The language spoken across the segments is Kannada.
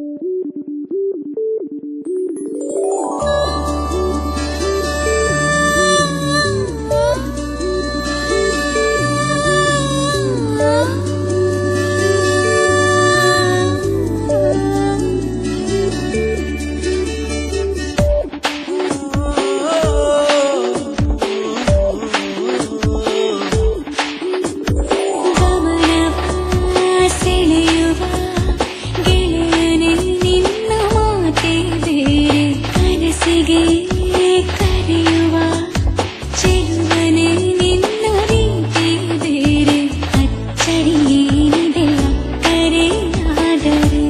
ಗಮನವ ಸೆಳೆಯುವ ಗೆಳೆಯನೇ ನಿನ್ನ ಮಾತೆ ಬೇರೆ ಕನಸಿಗೆ ಕರೆಯುವ ಚೆಲುವನೇ ನಿನ್ನ ರೀತಿ ಬೇರೆ ಅಚ್ಚರಿ ಏನಿದೆ ಕರೆಯಾದರೆ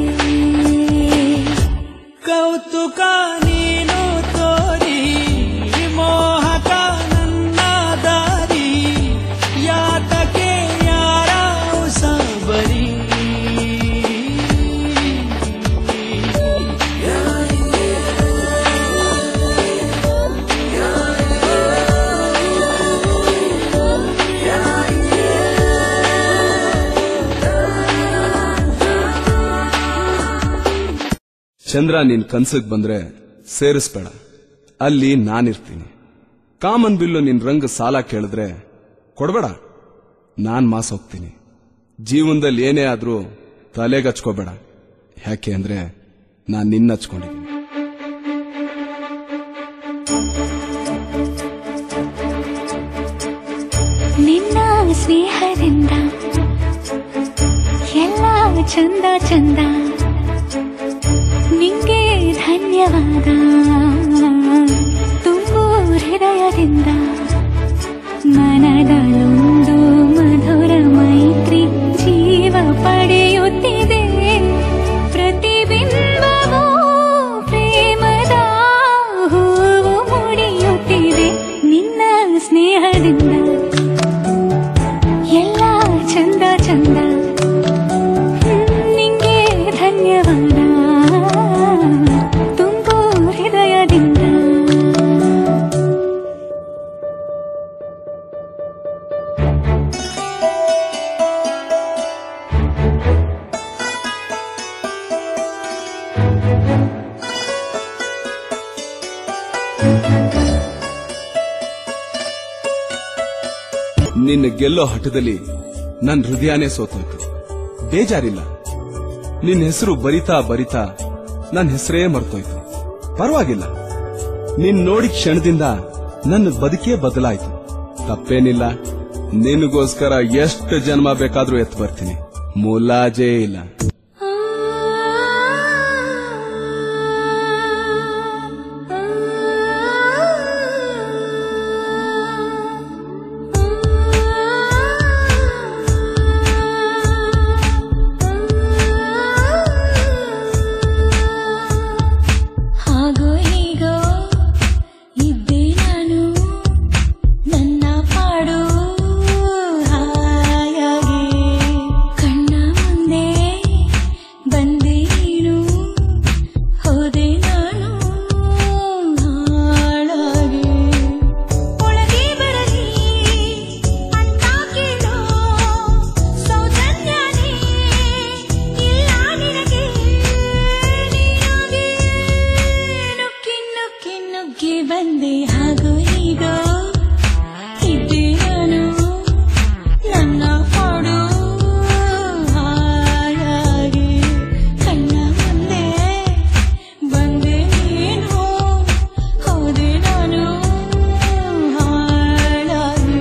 ಕೌತುಕ ನೀನು ತೋರಿ ಮೋಹಕ ನನ್ನ ದಾರಿ ಯಾತಕ್ಕೆ ಯಾರ ಉಸಾಬರಿ ಚಂದ್ರ ನಿನ್ ಕನ್ಸಗ್ ಬಂದ್ರೆ ಸೇರಿಸ್ಬೇಡ ಅಲ್ಲಿ ನಾನಿರ್ತೀನಿ ಕಾಮನ್ ಬಿಲ್ಲು ನಿನ್ ರಂಗ್ ಸಾಲ ಕೇಳಿದ್ರೆ ಕೊಡ್ಬೇಡ ನಾನ್ ಮಾಸ್ ಹೋಗ್ತೀನಿ ಜೀವನದಲ್ಲಿ ಏನೇ ಆದ್ರೂ ತಲೆಗೆ ಹಚ್ಕೋಬೇಡ ಯಾಕೆ ಅಂದ್ರೆ ನಾನ್ ನಿನ್ನ ಹಚ್ಕೊಂಡಿದ್ದೀನಿ ನಿನ್ನ ಸ್ನೇಹದಿಂದ ಎಲ್ಲ ಚಂದ ಚಂದ ನಿಂಗೆ ಧನ್ಯವಾದ ತುಂಬು ಹೃದಯದಿಂದ ಮನದಲ್ಲೊಂದು ಮಧುರ ಮೈತ್ರಿ ಜೀವ ಪಡೆಯುತ್ತಿದೆ ಪ್ರತಿಬಿಂಬವೂ ಪ್ರೇಮದ ಹೂವು ಮುಡಿಯುತ್ತಿದೆ ನಿನ್ನ ಸ್ನೇಹದಿಂದ ಎಲ್ಲ ಚಂದ ಚಂದ ಹ್ಮ್, ನಿಂಗೆ ಧನ್ಯವಾದ ತುಂಬು ಹೃದಯದಿಂದ ನಿನ್ನ ಗೆಲ್ಲೋ ಹಠದಲ್ಲಿ ನನ್ ಹೃದಯನೇ ಸೋತೋಯ್ತು ಬೇಜಾರಿಲ್ಲ ನಿನ್ ಹೆಸರು ಬರಿತಾ ಬರಿತಾ ನನ್ ಹೆಸರೇ ಮರ್ತೋಯ್ತು ಪರವಾಗಿಲ್ಲ ನಿನ್ ನೋಡಿ ಕ್ಷಣದಿಂದ ನನ್ನ ಬದುಕೇ ಬದಲಾಯ್ತು ತಪ್ಪೇನಿಲ್ಲ ನಿನಗೋಸ್ಕರ ಎಷ್ಟು ಜನ್ಮ ಬೇಕಾದ್ರೂ ಎತ್ತು ಬರ್ತೀನಿ ಮುಲಾಜೇ ಇಲ್ಲ ಹಾಗೋ ಹೀಗೋ ಇದ್ದೆ ನಾನು ನನ್ನ ಪಾಡು ಹಾಯಾಗಿ ಕಣ್ಣ ಮುಂದೆ ಬಂದೆ ನೀನು ಹೋದೆ ನಾನು ಹಾಳಾಗಿ ಒಳಗೆ ಬರಲಿ ಅಂತ ಕೇಳೋ ಸೌಜನ್ಯನೇ ಇಲ್ಲ ನಿನಗೆ ನೀನಾಗಿ ನುಗ್ಗಿ ನುಗ್ಗಿ ನುಗ್ಗಿ ಬಂದೆ ಹಾಗೋ ಹೀಗೋ ಇದ್ದೆ ನಾನು ನನ್ನ ಪಾಡು ಹಾಯಾಗಿ ಕಣ್ಣ ಮುಂದೆ ಬಂದೆ ನೀನು ಹೋದೆ ನಾನು ಹಾಳಾಗಿ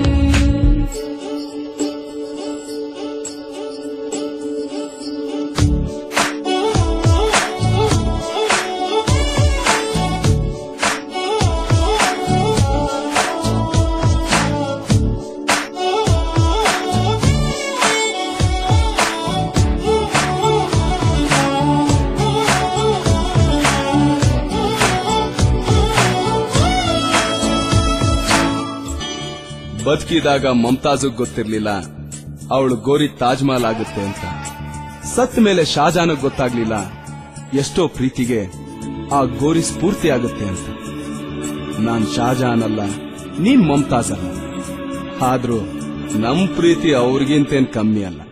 ಬದುಕಿದಾಗ ಮಮತಾಜಗ್ ಗೊತ್ತಿರ್ಲಿಲ್ಲ ಅವಳು ಗೋರಿ ತಾಜ್ ಮಹಲ್ ಆಗುತ್ತೆ ಅಂತ ಸತ್ ಮೇಲೆ ಶಾಜಾನಗ್ ಗೊತ್ತಾಗ್ಲಿಲ್ಲ ಎಷ್ಟೋ ಪ್ರೀತಿಗೆ ಆ ಗೋರಿ ಸ್ಫೂರ್ತಿ ಆಗುತ್ತೆ ಅಂತ ನಾನ್ ಶಾಜಹಾನ್ ಅಲ್ಲ ನೀನ್ ಮಮತಾಜ್ ಅಲ್ಲ ಆದ್ರೂ ನಮ್ ಪ್ರೀತಿ ಅವ್ರಿಗಿಂತೇನ್ ಕಮ್ಮಿ ಅಲ್ಲ